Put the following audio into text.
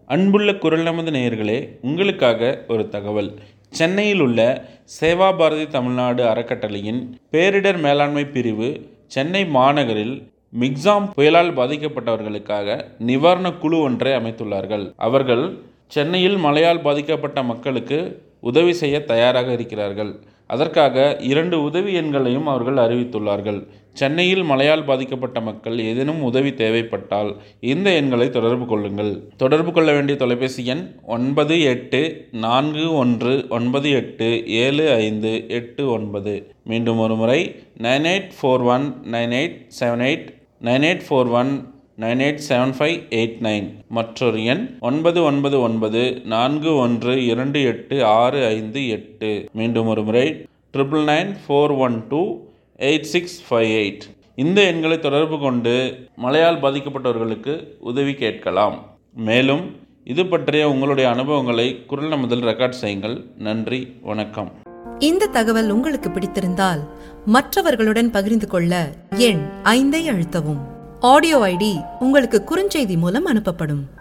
அன்புள்ள குரல் நமது நேயர்களே உங்களுக்காக ஒரு தகவல் சென்னையில் உள்ள சேவா பாரதி தமிழ்நாடு அறக்கட்டளையின் பேரிடர் மேலாண்மை பிரிவு சென்னை மாநகரில் மிக்ஸாம் புயலால் பாதிக்கப்பட்டவர்களுக்காக நிவாரணக் குழு ஒன்றை அமைத்துள்ளார்கள் அவர்கள் சென்னையில் மழையால் பாதிக்கப்பட்ட மக்களுக்கு உதவி செய்ய தயாராக இருக்கிறார்கள் அதற்காக இரண்டு உதவி எண்களையும் அவர்கள் அறிவித்துள்ளார்கள் சென்னையில் மழையால் பாதிக்கப்பட்ட மக்கள் ஏதேனும் உதவி தேவைப்பட்டால் இந்த எண்களை தொடர்பு கொள்ளுங்கள் தொடர்பு கொள்ள வேண்டிய தொலைபேசி எண் ஒன்பது எட்டு நான்கு ஒன்று ஒன்பது எட்டு ஏழு ஐந்து எட்டு ஒன்பது மீண்டும் ஒரு முறை nine eight four one nine eight seven eight nine eight four one nine eight seven five eight nine மற்றொரு எண் ஒன்பது ஒன்பது ஒன்பது நான்கு ஒன்று இரண்டு எட்டு ஆறு ஐந்து எட்டு மீண்டும் ஒரு முறை triple nine four one two eight six five eight இந்த எண்களை தொடர்பு கொண்டு மழையால் பாதிக்கப்பட்டவர்களுக்கு உதவி கேட்கலாம் மேலும் இது பற்றிய உங்களுடைய அனுபவங்களை குரல் நமதில் ரெக்கார்ட் செய்யுங்கள் நன்றி வணக்கம் இந்த தகவல் உங்களுக்கு பிடித்திருந்தால் மற்றவர்களுடன் பகிர்ந்து கொள்ள எண் ஐந்தை அழுத்தவும் ஆடியோ ஐடி உங்களுக்கு குறுஞ்செய்தி மூலம் அனுப்பப்படும்